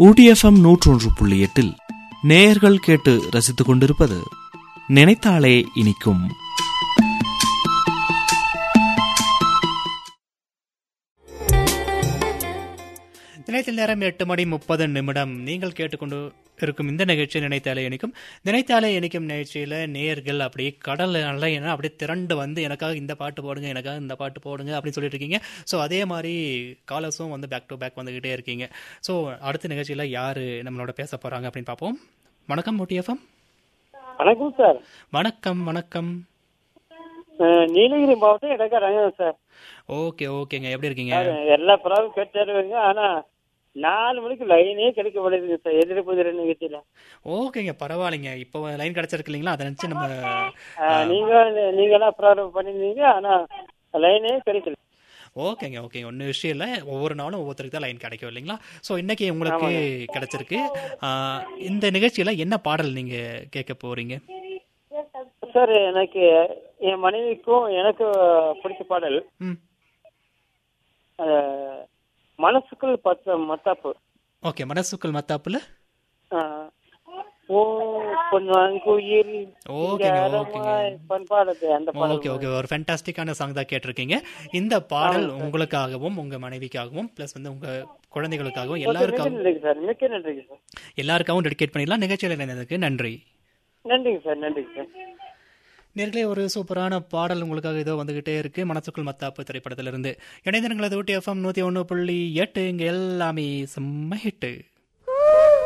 ஊடிஎஃப்எம் நூற்றொன்று புள்ளி எட்டில் நேயர்கள் கேட்டு ரசித்துக் கொண்டிருப்பது நினைத்தாலே இனிக்கும் நினைத்தில் நேரம் எட்டு மணி முப்பது நிமிடம் நீங்கள் கேட்டுக்கொண்டு இருக்கும் இந்த நிகழ்ச்சி நினைத்தாலே இணைக்கும் நினைத்தாலே இணைக்கும் நிகழ்ச்சியில் நேயர்கள் அப்படியே கடல் அலையினா அப்படியே திரண்டு வந்து எனக்காக இந்த பாட்டு போடுங்க எனக்காக இந்த பாட்டு போடுங்க அப்படின்னு சொல்லிட்டு இருக்கீங்க ஸோ அதே மாதிரி காலர்ஸும் வந்து பேக் டு பேக் வந்துக்கிட்டே இருக்கீங்க ஸோ அடுத்த நிகழ்ச்சியில் யார் நம்மளோட பேச போகிறாங்க அப்படின்னு பார்ப்போம் வணக்கம் ஓடிஎஃப்எம் வணக்கம் சார் வணக்கம் வணக்கம் அஹ் நீலகிரி மாவட்டம் இடக்க ரங்கம் சார் ஓகே ஓகேங்க எப்படி இருக்கீங்க சார், எல்லா ப்ராப்ளம் கேட்டாருங்க ஆனா நாலு மணிக்கு லைனே கிடைக்க மாட்டேங்குது சார் எதிர்ப்பு நிகழ்ச்சியில ஓகேங்க பரவாயில்லைங்க இப்போ லைன் கிடச்சிருக்கு இல்லைங்களா அதை நினச்சி நம்ம அஹ் நீங்க நீங்க எல்லாம் ப்ராப்ளம் பண்ணிருந்தீங்க ஆனா லைனே கிடைக்கல ஓகேங்க ஓகே ஒன்றும் விஷயம் இல்லை ஒவ்வொரு நாளும் ஒவ்வொருத்தருக்கு தான் லைன் கிடைக்கும் இல்லைங்களா ஸோ இன்னைக்கு உங்களுக்கு கிடைச்சிருக்கு ஆஹ் இந்த நிகழ்ச்சியில் என்ன பாடல் நீங்கள் கேட்க போறீங்க சார் எனக்கு என் மனைவிக்கும் எனக்கு பிடிச்ச பாடல் ம் அஹ், மனசுக்குள் பத்த மத்தாப்பு ஓகே மனசுக்குள் மத்தாப்புல அஹ், ஓ பொன்வாங்குயில் ஓகேங்க, ஓகேங்க. பண்பாடுது அந்த பாடல் ஓகே ஓகே ஒரு ஃபேண்டாஸ்டிக்கான சாங் தான் கேட்டிருக்கீங்க இந்த பாடல் உங்களுக்காகவும் உங்கள் மனைவிக்காகவும் ப்ளஸ் வந்து உங்கள் குழந்தைகளுக்காகவும் மிக்க எல்லாருக்காகவும் நன்றிங்க சார் மிக்க நன்றிங்க சார் எல்லாருக்காகவும் டெடிகேட் பண்ணிடலாம் நிகழ்ச்சியில் இணைந்ததுக்கு நன்றி நன்றிங்க சார் நன்றிங்க சார் நேர்களே ஒரு சூப்பரான பாடல் உங்களுக்காக இதோ வந்துகிட்டே இருக்கு மனசுக்குள் மத்தாப்பு திரைப்படத்திலிருந்து இணைந்திருங்களது ஊட்டி எஃப்எம் நூற்றி ஒன்று புள்ளி எட்டு இங்கே எல்லாமே செம்ம ஹிட்டு